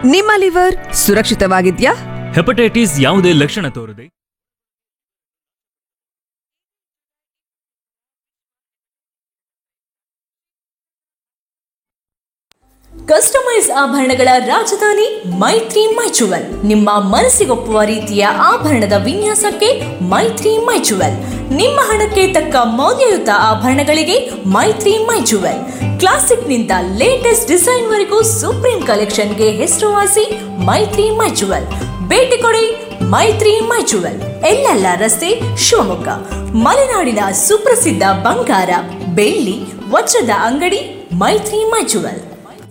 ನಿಮ್ಮ liver ಸುರಕ್ಷಿತವಾಗಿದ್ಯಾ hepatitis ಯಾವುದೇ ಲಕ್ಷಣ ತೋರದೆ ಕಸ್ಟಮೈಸ್ ಆಭರಣಗಳ ರಾಜಧಾನಿ ಮೈತ್ರಿ ಮೈಚುವಲ್ ನಿಮ್ಮ ಮನಸ್ಸಿಗೊಪ್ಪುವ ರೀತಿಯ ಆಭರಣದ ವಿನ್ಯಾಸಕ್ಕೆ ಮೈತ್ರಿ ಮೈಚುವಲ್ ನಿಮ್ಮ ಹಣಕ್ಕೆ ತಕ್ಕ ಮೌಲ್ಯಯುತ ಆಭರಣಗಳಿಗೆ ಮೈತ್ರಿ ಮೈಚುವಲ್ ಕ್ಲಾಸಿಕ್ನಿಂದ ಲೇಟೆಸ್ಟ್ ಡಿಸೈನ್ವರೆಗೂ ಸುಪ್ರೀಂ ಕಲೆಕ್ಷನ್ಗೆ ಹೆಸರುವಾಸಿ ಮೈತ್ರಿ ಮೈಚುವಲ್ ಭೇಟಿ ಕೊಡಿ ಮೈತ್ರಿ ಮೈಚುವಲ್ ಎಲ್ಲೆಲ್ಲ ರಸ್ತೆ ಶಿವಮೊಗ್ಗ ಮಲೆನಾಡಿನ ಸುಪ್ರಸಿದ್ಧ ಬಂಗಾರ ಬೆಳ್ಳಿ ವಜ್ರದ ಅಂಗಡಿ ಮೈತ್ರಿ ಮೈಚುವಲ್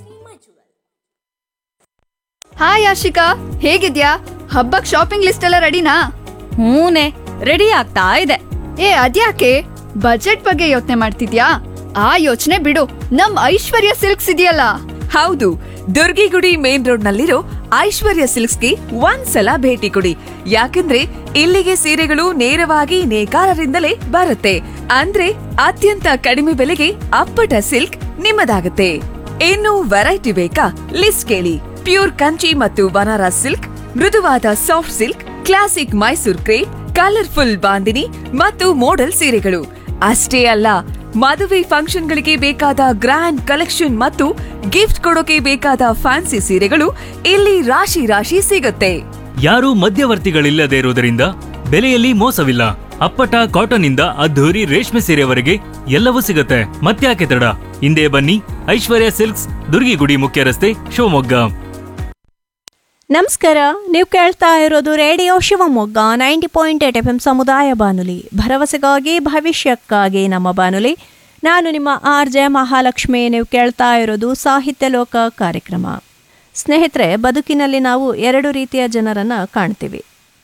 ಹಾಯ್ ಆಶಿಕಾ ಹೇಗಿದ್ಯಾ ಹಬ್ಬಕ್ ಶಾಪಿಂಗ್ ಲಿಸ್ಟ್ ಎಲ್ಲ ರೆಡಿನಾ ಹೂನೆ ರೆಡಿ ಆಗ್ತಾ ಇದೆ ಏ ಅದ್ಯಾಕೆ ಬಜೆಟ್ ಬಗ್ಗೆ ಯೋಚನೆ ಮಾಡ್ತಿದ್ಯಾ ಆ ಯೋಚನೆ ಬಿಡು ನಮ್ ಐಶ್ವರ್ಯ ಸಿಲ್ಕ್ಸ್ ಇದೆಯಲ್ಲ ಹೌದು ದುರ್ಗಿಗುಡಿ ಮೇನ್ ರೋಡ್ ನಲ್ಲಿರೋ ಐಶ್ವರ್ಯ ಸಿಲ್ಕ್ಸ್ಗೆ ಒಂದ್ಸಲ ಭೇಟಿ ಕೊಡಿ ಯಾಕಂದ್ರೆ ಇಲ್ಲಿಗೆ ಸೀರೆಗಳು ನೇರವಾಗಿ ನೇಕಾರರಿಂದಲೇ ಬರುತ್ತೆ ಅಂದ್ರೆ ಅತ್ಯಂತ ಕಡಿಮೆ ಬೆಲೆಗೆ ಅಪ್ಪಟ ಸಿಲ್ಕ್ ನಿಮ್ಮದಾಗುತ್ತೆ ಇನ್ನು ವೆರೈಟಿ ಬೇಕಾ ಲಿಸ್ಟ್ ಕೇಳಿ ಪ್ಯೂರ್ ಕಂಚಿ ಮತ್ತು ಬನಾರಸ್ ಸಿಲ್ಕ್ ಮೃದುವಾದ soft silk classic Mysore crepe colourful bandhani ಮತ್ತು ಮೋಡಲ್ ಸೀರೆಗಳು ಅಷ್ಟೇ ಅಲ್ಲ ಮದುವೆ ಫಂಕ್ಷನ್ಗಳಿಗೆ ಬೇಕಾದ ಗ್ರ್ಯಾಂಡ್ ಕಲೆಕ್ಷನ್ ಮತ್ತು ಗಿಫ್ಟ್ ಕೊಡೋಕೆ ಬೇಕಾದ ಫ್ಯಾನ್ಸಿ ಸೀರೆಗಳು ಇಲ್ಲಿ ರಾಶಿ ರಾಶಿ ಸಿಗುತ್ತೆ ಯಾರೂ ಮಧ್ಯವರ್ತಿಗಳಿಲ್ಲದೆ ಇರುವುದರಿಂದ ಬೆಲೆಯಲ್ಲಿ ಮೋಸವಿಲ್ಲ ಅಪ್ಪಟ ಕಾಟನ್ ಇಂದ ಅದ್ಧೂರಿ ರೇಷ್ಮೆ ಸೀರೆವರೆಗೆ ಎಲ್ಲವೂ ಸಿಗುತ್ತೆ ಮತ್ತ್ಯಾಕೆ ತಡ ಹಿಂದೆ ಬನ್ನಿ ಐಶ್ವರ್ಯ ಸಿಲ್ಕ್ಸ್ ದುರ್ಗಿಗುಡಿ ಮುಖ್ಯ ರಸ್ತೆ ಶಿವಮೊಗ್ಗ ನಮಸ್ಕಾರ ನೀವು ಕೇಳ್ತಾ ಇರೋದು radio Shivamogga ninety point eight F M ಸಮುದಾಯ ಬಾನುಲಿ ಭರವಸೆಗಾಗಿ ಭವಿಷ್ಯಕ್ಕಾಗಿ ನಮ್ಮ ಬಾನುಲಿ ನಾನು ನಿಮ್ಮ ಆರ್ ಜೆ ಮಹಾಲಕ್ಷ್ಮಿ ನೀವು ಕೇಳ್ತಾ ಇರೋದು ಸಾಹಿತ್ಯ ಲೋಕ ಕಾರ್ಯಕ್ರಮ ಸ್ನೇಹಿತರೆ ಬದುಕಿನಲ್ಲಿ ನಾವು ಎರಡು ರೀತಿಯ ಜನರನ್ನು ಕಾಣ್ತೀವಿ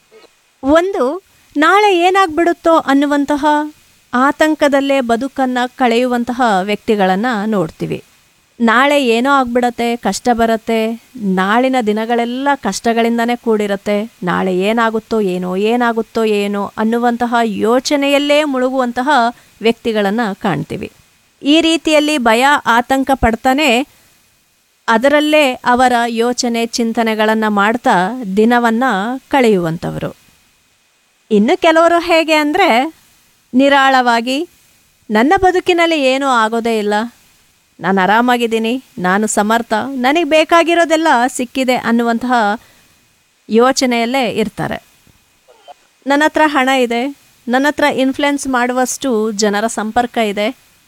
ಒಂದು ನಾಳೆ ಏನಾಗ್ಬಿಡುತ್ತೋ ಅನ್ನುವಂತಹ ಆತಂಕದಲ್ಲೇ ಬದುಕನ್ನು ಕಳೆಯುವಂತಹ ವ್ಯಕ್ತಿಗಳನ್ನು ನೋಡ್ತೀವಿ ನಾಳೆ ಏನೋ ಆಗ್ಬಿಡತ್ತೆ ಕಷ್ಟ ಬರುತ್ತೆ ನಾಳಿನ ದಿನಗಳೆಲ್ಲ ಕಷ್ಟಗಳಿಂದನೇ ಕೂಡಿರುತ್ತೆ ನಾಳೆ ಏನಾಗುತ್ತೋ ಏನೋ ಏನಾಗುತ್ತೋ ಏನೋ ಅನ್ನುವಂತಹ ಯೋಚನೆಯಲ್ಲೇ ಮುಳುಗುವಂತಹ ವ್ಯಕ್ತಿಗಳನ್ನು ಕಾಣ್ತೀವಿ ಈ ರೀತಿಯಲ್ಲಿ ಭಯ ಆತಂಕ ಪಡ್ತಾನೆ ಅದರಲ್ಲೇ ಅವರ ಯೋಚನೆ ಚಿಂತನೆಗಳನ್ನು ಮಾಡ್ತಾ ದಿನವನ್ನು ಕಳೆಯುವಂಥವರು ಇನ್ನು ಕೆಲವರು ಹೇಗೆ ಅಂದರೆ ನಿರಾಳವಾಗಿ ನನ್ನ ಬದುಕಿನಲ್ಲಿ ಏನೂ ಆಗೋದೇ ಇಲ್ಲ ನಾನು ಆರಾಮಾಗಿದ್ದೀನಿ ನಾನು ಸಮರ್ಥ ನನಗೆ ಬೇಕಾಗಿರೋದೆಲ್ಲ ಸಿಕ್ಕಿದೆ ಅನ್ನುವಂತಹ ಯೋಚನೆಯಲ್ಲೇ ಇರ್ತಾರೆ ನನ್ನ ಹತ್ರ ಹಣ ಇದೆ ನನ್ನ ಹತ್ರ ಇನ್ಫ್ಲುಯೆನ್ಸ್ ಮಾಡುವಷ್ಟು ಜನರ ಸಂಪರ್ಕ ಇದೆ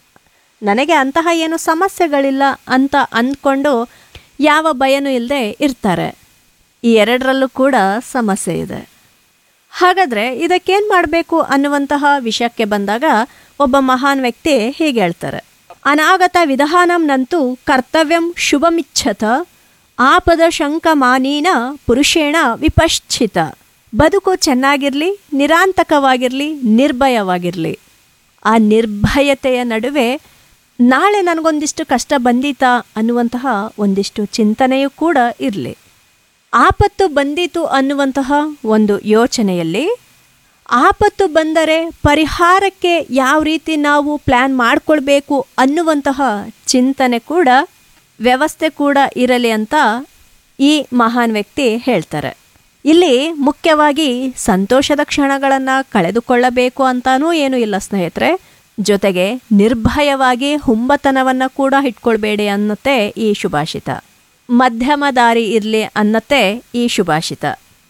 ನನಗೆ ಅಂತಹ ಏನು ಸಮಸ್ಯೆಗಳಿಲ್ಲ ಅಂತ ಅಂದ್ಕೊಂಡು ಯಾವ ಭಯನೂ ಇಲ್ಲದೆ ಇರ್ತಾರೆ ಈ ಎರಡರಲ್ಲೂ ಕೂಡ ಸಮಸ್ಯೆ ಇದೆ ಹಾಗಾದರೆ ಇದಕ್ಕೇನು ಮಾಡಬೇಕು ಅನ್ನುವಂತಹ ವಿಷಯಕ್ಕೆ ಬಂದಾಗ ಒಬ್ಬ ಮಹಾನ್ ವ್ಯಕ್ತಿ ಹೀಗೆ ಹೇಳ್ತಾರೆ ಅನಾಗತ ವಿಧಾನಂನಂತೂ ಕರ್ತವ್ಯಂ ಶುಭಮಿಚ್ಛತ ಆಪದ ಶಂಕಮಾನೀನ ಪುರುಷೇಣ ವಿಪಶ್ಚಿತ ಬದುಕು ಚೆನ್ನಾಗಿರಲಿ ನಿರಾಂತಕವಾಗಿರಲಿ ನಿರ್ಭಯವಾಗಿರಲಿ ಆ ನಿರ್ಭಯತೆಯ ನಡುವೆ ನಾಳೆ ನನಗೊಂದಿಷ್ಟು ಕಷ್ಟ ಬಂದೀತಾ ಅನ್ನುವಂತಹ ಒಂದಿಷ್ಟು ಚಿಂತನೆಯೂ ಕೂಡ ಇರಲಿ ಆಪತ್ತು ಬಂದೀತು ಅನ್ನುವಂತಹ ಒಂದು ಯೋಚನೆಯಲ್ಲಿ ಆಪತ್ತು ಬಂದರೆ ಪರಿಹಾರಕ್ಕೆ ಯಾವ ರೀತಿ ನಾವು ಪ್ಲ್ಯಾನ್ ಮಾಡಿಕೊಳ್ಬೇಕು ಅನ್ನುವಂತಹ ಚಿಂತನೆ ಕೂಡ ವ್ಯವಸ್ಥೆ ಕೂಡ ಇರಲಿ ಅಂತ ಈ ಮಹಾನ್ ವ್ಯಕ್ತಿ ಹೇಳ್ತಾರೆ ಇಲ್ಲಿ ಮುಖ್ಯವಾಗಿ ಸಂತೋಷದ ಕ್ಷಣಗಳನ್ನು ಕಳೆದುಕೊಳ್ಳಬೇಕು ಅಂತಾನೂ ಏನೂ ಇಲ್ಲ ಸ್ನೇಹಿತರೆ ಜೊತೆಗೆ ನಿರ್ಭಯವಾಗಿ ಹುಂಬತನವನ್ನು ಕೂಡ ಇಟ್ಕೊಳ್ಬೇಡಿ ಅನ್ನತ್ತೆ ಈ ಶುಭಾಷಿತ ಮಧ್ಯಮ ದಾರಿ ಇರಲಿ ಅನ್ನತ್ತೆ ಈ ಶುಭಾಷಿತ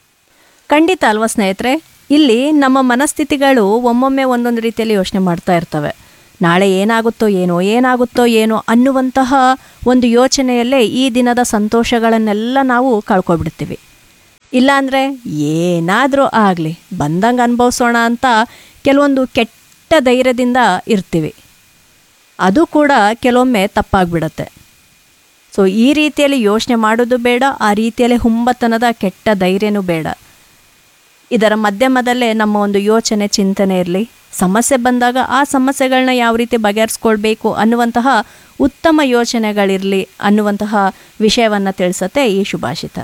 ಖಂಡಿತ ಅಲ್ವಾ ಸ್ನೇಹಿತರೆ ಇಲ್ಲಿ ನಮ್ಮ ಮನಸ್ಥಿತಿಗಳು ಒಮ್ಮೊಮ್ಮೆ ಒಂದೊಂದು ರೀತಿಯಲ್ಲಿ ಯೋಚನೆ ಮಾಡ್ತಾ ಇರ್ತವೆ ನಾಳೆ ಏನಾಗುತ್ತೋ ಏನೋ ಏನಾಗುತ್ತೋ ಏನೋ ಅನ್ನುವಂತಹ ಒಂದು ಯೋಚನೆಯಲ್ಲೇ ಈ ದಿನದ ಸಂತೋಷಗಳನ್ನೆಲ್ಲ ನಾವು ಕಳ್ಕೊಬಿಡ್ತೀವಿ ಇಲ್ಲಾಂದರೆ ಏನಾದರೂ ಆಗಲಿ ಬಂದಂಗೆ ಅನುಭವಿಸೋಣ ಅಂತ ಕೆಲವೊಂದು ಕೆಟ್ಟ ಧೈರ್ಯದಿಂದ ಇರ್ತೀವಿ ಅದು ಕೂಡ ಕೆಲವೊಮ್ಮೆ ತಪ್ಪಾಗ್ಬಿಡತ್ತೆ ಸೊ ಈ ರೀತಿಯಲ್ಲಿ ಯೋಚನೆ ಮಾಡೋದು ಬೇಡ ಆ ರೀತಿಯಲ್ಲಿ ಹುಂಬತನದ ಕೆಟ್ಟ ಧೈರ್ಯನೂ ಬೇಡ ಇದರ ಮಧ್ಯಮದಲ್ಲೇ ನಮ್ಮ ಒಂದು ಯೋಚನೆ ಚಿಂತನೆ ಇರಲಿ ಸಮಸ್ಯೆ ಬಂದಾಗ ಆ ಸಮಸ್ಯೆಗಳನ್ನ ಯಾವ ರೀತಿ ಬಗೆಹರಿಸ್ಕೊಳ್ಬೇಕು ಅನ್ನುವಂತಹ ಉತ್ತಮ ಯೋಚನೆಗಳಿರಲಿ ಅನ್ನುವಂತಹ ವಿಷಯವನ್ನು ತಿಳಿಸತ್ತೆ ಈ ಶುಭಾಷಿತ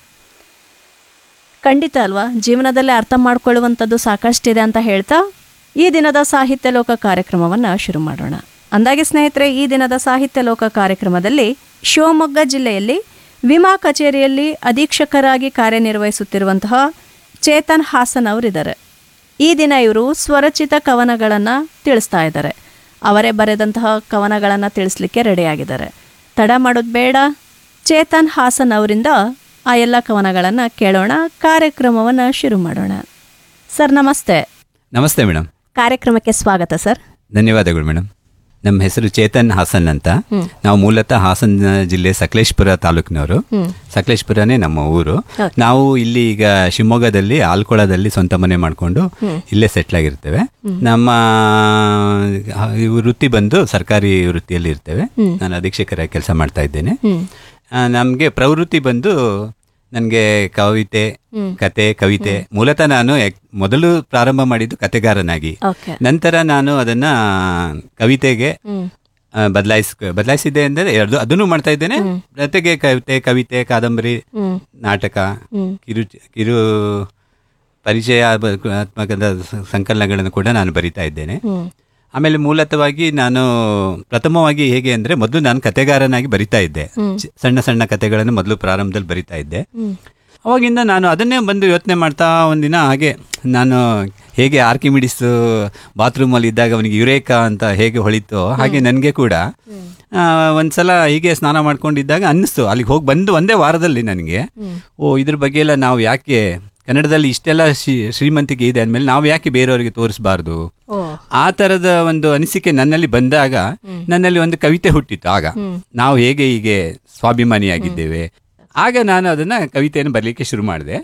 ಖಂಡಿತ ಅಲ್ವಾ ಜೀವನದಲ್ಲಿ ಅರ್ಥ ಮಾಡ್ಕೊಳ್ಳುವಂಥದ್ದು ಸಾಕಷ್ಟಿದೆ ಅಂತ ಹೇಳ್ತಾ ಈ ದಿನದ ಸಾಹಿತ್ಯ ಲೋಕ ಕಾರ್ಯಕ್ರಮವನ್ನು ಶುರು ಮಾಡೋಣ ಅಂದಾಗೆ ಸ್ನೇಹಿತರೆ ಈ ದಿನದ ಸಾಹಿತ್ಯ ಲೋಕ ಕಾರ್ಯಕ್ರಮದಲ್ಲಿ ಶಿವಮೊಗ್ಗ ಜಿಲ್ಲೆಯಲ್ಲಿ ವಿಮಾ ಕಚೇರಿಯಲ್ಲಿ ಅಧೀಕ್ಷಕರಾಗಿ ಕಾರ್ಯನಿರ್ವಹಿಸುತ್ತಿರುವಂತಹ ಚೇತನ್ ಹಾಸನ್ ಅವರಿದ್ದಾರೆ ಈ ದಿನ ಇವರು ಸ್ವರಚಿತ ಕವನಗಳನ್ನು ತಿಳಿಸ್ತಾ ಇದ್ದಾರೆ ಅವರೇ ಬರೆದಂತಹ ಕವನಗಳನ್ನು ತಿಳಿಸ್ಲಿಕ್ಕೆ ರೆಡಿಯಾಗಿದ್ದಾರೆ ತಡ ಮಾಡೋದು ಬೇಡ ಚೇತನ್ ಹಾಸನ್ ಅವರಿಂದ ಆ ಎಲ್ಲ ಕವನಗಳನ್ನು ಕೇಳೋಣ ಕಾರ್ಯಕ್ರಮವನ್ನು ಶುರು ಮಾಡೋಣ ಸರ್ ನಮಸ್ತೆ ನಮಸ್ತೆ ಮೇಡಮ್ ಕಾರ್ಯಕ್ರಮಕ್ಕೆ ಸ್ವಾಗತ ಸರ್ ಧನ್ಯವಾದಗಳು ಮೇಡಮ್ ನಮ್ಮ ಹೆಸರು ಚೇತನ್ ಹಾಸನ್ ಅಂತ ನಾವು ಮೂಲತಃ ಹಾಸನ ಜಿಲ್ಲೆ ಸಕಲೇಶ್ಪುರ ತಾಲೂಕಿನವರು ಸಕಲೇಶ್ಪುರನೇ ನಮ್ಮ ಊರು ನಾವು ಇಲ್ಲಿ ಈಗ ಶಿವಮೊಗ್ಗದಲ್ಲಿ ಆಲ್ಕೊಳದಲ್ಲಿ ಸ್ವಂತ ಮನೆ ಮಾಡಿಕೊಂಡು ಇಲ್ಲೇ ಸೆಟ್ಲ್ ಆಗಿರ್ತೇವೆ ನಮ್ಮ ಆ, ಇವು ವೃತ್ತಿ ಬಂದು ಸರ್ಕಾರಿ ವೃತ್ತಿಯಲ್ಲಿ ಇರ್ತೇವೆ ನಾನು ಅಧೀಕ್ಷಕರಾಗಿ ಕೆಲಸ ಮಾಡ್ತಾ ಇದ್ದೇನೆ ನಮಗೆ ಪ್ರವೃತ್ತಿ ಬಂದು ನನಗೆ ಕವಿತೆ ಕತೆ ಕವಿತೆ ಮೂಲತಃ ನಾನು ಎಕ್- ಮೊದಲು ಪ್ರಾರಂಭ ಮಾಡಿದ್ದು ಕತೆಗಾರನಾಗಿ ಓಕೆ ನಂತರ ನಾನು ಅದನ್ನ ಕವಿತೆಗೆ ಬದಲಾಯಿಸ್ ಬದಲಾಯಿಸಿದ್ದೆ ಅಂದರೆ ಎರಡು ಅದನ್ನು ಮಾಡ್ತಾ ಇದ್ದೇನೆ ಜೊತೆಗೆ ಕವಿತೆ ಕವಿತೆ ಕಾದಂಬರಿ ನಾಟಕ ಕಿರು ಕಿರು ಪರಿಚಯಾತ್ಮಕದ ಸ- ಸಂಕಲನಗಳನ್ನು ಕೂಡ ನಾನು ಬರಿತಾ ಇದ್ದೇನೆ ಆಮೇಲೆ ಮೂಲತಃವಾಗಿ ನಾನು ಪ್ರಥಮವಾಗಿ ಹೇಗೆ ಅಂದ್ರೆ ಮೊದಲು ನಾನು ಕತೆಗಾರನಾಗಿ ಬರಿತಾ ಇದ್ದೆ ಚ- ಸಣ್ಣ ಸಣ್ಣ ಕತೆಗಳನ್ನು ಮೊದಲು ಪ್ರಾರಂಭದಲ್ಲಿ ಬರಿತಾ ಇದ್ದೆ ಅವಾಗಿಂದ ನಾನು ಅದನ್ನೇ ಬಂದು ಯೋಚನೆ ಮಾಡ್ತಾ ಒಂದಿನ ಹಾಗೆ ನಾನು ಹೇಗೆ ಆರ್ಕಿಮಿಡಿಸ್ ಬಾತ್ರೂಮಲ್ಲಿ ಇದ್ದಾಗ ಅವನಿಗೆ ಯುರೇಕಾ ಅಂತ ಹೇಗೆ ಹೊಳಿತೋ ಹಾಗೆ ನನಗೆ ಕೂಡ ಆ, ಒಂದ್ಸಲ ಹೀಗೆ ಸ್ನಾನ ಮಾಡ್ಕೊಂಡಿದ್ದಾಗ ಅನ್ನಿಸ್ತು ಅಲ್ಲಿಗೆ ಹೋಗಿ ಬಂದು ಒಂದೇ ವಾರದಲ್ಲಿ ನನಗೆ ಓ ಇದ್ರ ಬಗ್ಗೆ ಎಲ್ಲ ನಾವು ಯಾಕೆ ಕನ್ನಡದಲ್ಲಿ ಇಷ್ಟೆಲ್ಲ ಶ್ರೀ- ಶ್ರೀಮಂತಿಕೆ ಇದೆ ಅಂದಮೇಲೆ ನಾವು ಯಾಕೆ ಬೇರೆಯವರಿಗೆ ತೋರಿಸಬಾರ್ದು ಆ ತರದ ಒಂದು ಅನಿಸಿಕೆ ನನ್ನಲ್ಲಿ ಬಂದಾಗ ನನ್ನಲ್ಲಿ ಒಂದು ಕವಿತೆ ಹುಟ್ಟಿತ್ತು ಆಗ ನಾವು ಹೇಗೆ ಹೀಗೆ ಸ್ವಾಭಿಮಾನಿಯಾಗಿದ್ದೇವೆ ಆಗ ನಾನು ಅದನ್ನ ಕವಿತೆಯನ್ನು ಬರಲಿಕ್ಕೆ ಶುರು ಮಾಡಿದೆ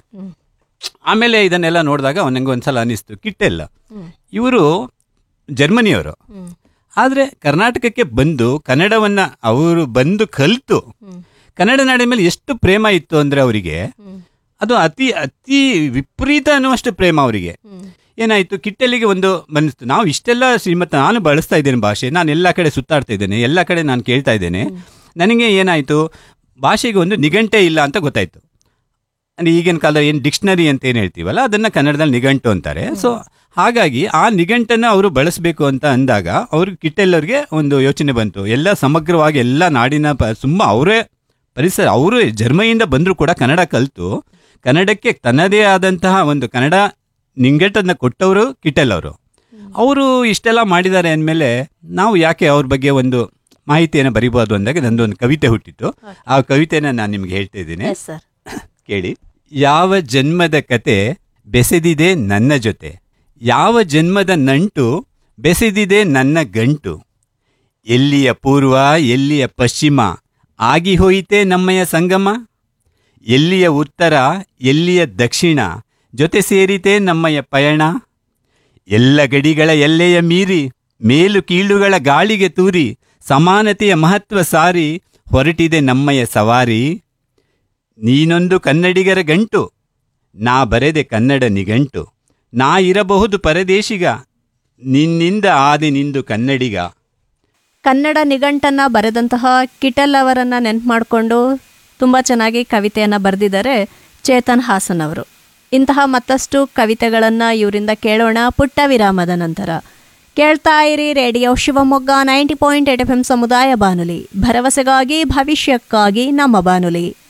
ಆಮೇಲೆ ಇದನ್ನೆಲ್ಲ ನೋಡಿದಾಗ ನನಗೆ ಒಂದ್ಸಲ ಅನಿಸ್ತು ಕಿಟ್ಟೆಲ್ಲ ಇವರು ಜರ್ಮನಿಯವರು ಆದರೆ ಕರ್ನಾಟಕಕ್ಕೆ ಬಂದು ಕನ್ನಡವನ್ನ ಅವರು ಬಂದು ಕಲಿತು ಕನ್ನಡ ನಾಡಿನ ಮೇಲೆ ಎಷ್ಟು ಪ್ರೇಮ ಇತ್ತು ಅಂದ್ರೆ ಅವರಿಗೆ ಅದು ಅತಿ ಅತಿ ವಿಪರೀತ ಅನ್ನುವಷ್ಟು ಪ್ರೇಮ ಅವರಿಗೆ ಏನಾಯ್ತು ಕಿಟ್ಟೆಲಿಗೆ ಒಂದು ಬಂದಿತ್ತು ನಾವು ಇಷ್ಟೆಲ್ಲ ಶ್ರೀಮಂತ ನಾನು ಬಳಸ್ತಾ ಇದ್ದೇನೆ ಭಾಷೆ ನಾನು ಎಲ್ಲ ಕಡೆ ಸುತ್ತಾಡ್ತಾ ಇದ್ದೇನೆ ಎಲ್ಲ ಕಡೆ ನಾನು ಕೇಳ್ತಾ ಇದ್ದೇನೆ ನನಗೆ ಏನಾಯ್ತು ಭಾಷೆಗೆ ಒಂದು ನಿಘಂಟೆ ಇಲ್ಲ ಅಂತ ಗೊತ್ತಾಯ್ತು ಅಂದ್ರೆ ಈಗಿನ ಕಾಲದಲ್ಲಿ ಏನು ಡಿಕ್ಷನರಿ ಅಂತ ಏನು ಹೇಳ್ತೀವಲ್ಲ ಅದನ್ನ ಕನ್ನಡದಲ್ಲಿ ನಿಘಂಟು ಅಂತಾರೆ ಸೊ ಹಾಗಾಗಿ ಆ ನಿಘಂಟನ್ನ ಅವರು ಬಳಸಬೇಕು ಅಂತ ಅಂದಾಗ ಅವ್ರಿಗೆ ಕಿಟ್ಟೆಲ್ಲರಿಗೆ ಒಂದು ಯೋಚನೆ ಬಂತು ಎಲ್ಲ ಸಮಗ್ರವಾಗಿ ಎಲ್ಲ ನಾಡಿನ ಪ ತುಂಬ ಅವರೇ ಪರಿಸರ ಅವರು ಜರ್ಮನಿಯಿಂದ ಬಂದರೂ ಕೂಡ ಕನ್ನಡ ಕಲಿತು ಕನ್ನಡಕ್ಕೆ ತನ್ನದೇ ಆದಂತಹ ಒಂದು ಕನ್ನಡ ನಿಂಗಟ್ಟನ್ನ ಕೊಟ್ಟವರು ಕಿಟ್ಟೆಲ್ ಅವರು ಅವರು ಇಷ್ಟೆಲ್ಲ ಮಾಡಿದ್ದಾರೆ ಅಂದಮೇಲೆ ನಾವು ಯಾಕೆ ಅವ್ರ ಬಗ್ಗೆ ಒಂದು ಮಾಹಿತಿಯನ್ನು ಬರಿಬೋದು ಅಂದಾಗ ನಂದು ಒಂದು ಕವಿತೆ ಹುಟ್ಟಿತ್ತು ಆ ಕವಿತೆನ ನಾನು ನಿಮ್ಗೆ ಹೇಳ್ತಾ ಇದ್ದೀನಿ ಸರ್ ಕೇಳಿ ಯಾವ ಜನ್ಮದ ಕತೆ ಬೆಸೆದಿದೆ ನನ್ನ ಜೊತೆ ಯಾವ ಜನ್ಮದ ನಂಟು ಬೆಸೆದಿದೆ ನನ್ನ ಗಂಟು ಎಲ್ಲಿಯ ಪೂರ್ವ ಎಲ್ಲಿಯ ಪಶ್ಚಿಮ ಆಗಿ ಹೋಯಿತೆ ನಮ್ಮಯ ಸಂಗಮ ಎಲ್ಲಿಯ ಉತ್ತರ ಎಲ್ಲಿಯ ದಕ್ಷಿಣ ಜೊತೆ ಸೇರಿತೆ ನಮ್ಮಯ ಪಯಣ ಎಲ್ಲ ಗಡಿಗಳ ಎಲ್ಲೆಯ ಮೀರಿ ಮೇಲು ಕೀಳುಗಳ ಗಾಳಿಗೆ ತೂರಿ ಸಮಾನತೆಯ ಮಹತ್ವ ಸಾರಿ ಹೊರಟಿದೆ ನಮ್ಮಯ ಸವಾರಿ ನೀನೊಂದು ಕನ್ನಡಿಗರ ಗಂಟು ನಾ ಬರೆದೆ ಕನ್ನಡ ನಿಘಂಟು ನಾ ಇರಬಹುದು ಪರದೇಶಿಗ ನಿನ್ನಿಂದ ಆದೆ ನಿಂದು ಕನ್ನಡಿಗ ಕನ್ನಡ ನಿಘಂಟನ್ನು ಬರೆದಂತಹ ಕಿಟಲ್ ಅವರನ್ನು ನೆನ್ಪು ಮಾಡಿಕೊಂಡು ತುಂಬ ಚೆನ್ನಾಗಿ ಕವಿತೆಯನ್ನು ಬರೆದಿದ್ದಾರೆ ಚೇತನ್ ಹಾಸನ್ ಅವರು ಇಂತಹ ಮತ್ತಷ್ಟು ಕವಿತೆಗಳನ್ನು ಇವರಿಂದ ಕೇಳೋಣ ಪುಟ್ಟ ವಿರಾಮದ ನಂತರ ಕೇಳ್ತಾ ಇರಿ radio Shivamogga ninety point eight F M ಸಮುದಾಯ ಬಾನುಲಿ ಭರವಸೆಗಾಗಿ ಭವಿಷ್ಯಕ್ಕಾಗಿ ನಮ್ಮ ಬಾನುಲಿ